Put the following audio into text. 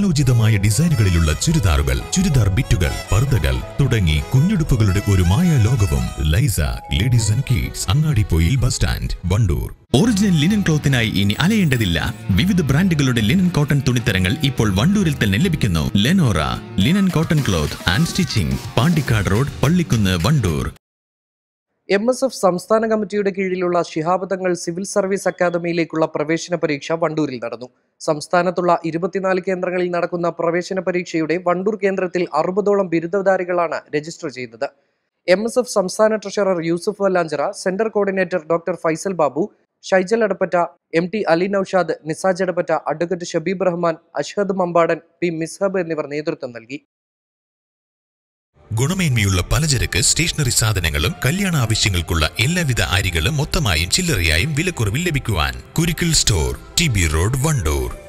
കാലോചിതമായ ഡിസൈനുകളിലുള്ള ചുരിദാറുകൾ ചുരിദാർ ബിറ്റുകൾ പർദ്ദകൾ തുടങ്ങി കുഞ്ഞുടുപ്പുകളുടെ ഒരു മായ ലോകവും Laisa ladies and kids Angadippoyil bus stand Wandoor original linen ക്ലോത്തിനായി ഇനി അലയേണ്ടതില്ല വിവിധ ബ്രാൻഡുകളുടെ ലിനൻ കോട്ടൺ തുണിത്തരങ്ങൾ ഇപ്പോൾ വണ്ടൂരിൽ തന്നെ ലഭിക്കുന്നു Lenora linen cotton cloth and stitching Pandikkad road Pallikkunnu Wandoor M S F സംസ്ഥാന കമ്മിറ്റിയുടെ കീഴിലുള്ള ശിഹാബ് തങ്ങൾ സിവിൽ സർവീസ് അക്കാദമിയിലേക്കുള്ള പ്രവേശന പരീക്ഷ വണ്ടൂരിൽ നടന്നു സംസ്ഥാനത്തുള്ള ഇരുപത്തിനാല് കേന്ദ്രങ്ങളിൽ നടക്കുന്ന പ്രവേശന പരീക്ഷയുടെ വണ്ടൂർ കേന്ദ്രത്തിൽ അറുപതോളം ബിരുദധാരികളാണ് രജിസ്റ്റർ ചെയ്തത് എം എസ് എഫ് സംസ്ഥാന treasurer Yusuf Vallanchira centre coordinator doctor Faisal Babu Shaijal Adappatta M T Ali Naushad Nisaj Adappatta advocate Shabeeb Rahman Ashhad Mambadan P Mishab എന്നിവർ നേതൃത്വം നൽകി ഗുണമേന്മയുള്ള പലചരക്ക് സ്റ്റേഷനറി സാധനങ്ങളും കല്യാണ ആവശ്യങ്ങൾക്കുള്ള എല്ലാവിധ അരികളും മൊത്തമായും ചില്ലറയായും വിലക്കുറവിൽ ലഭിക്കുവാൻ Kurikkil store T B road Wandoor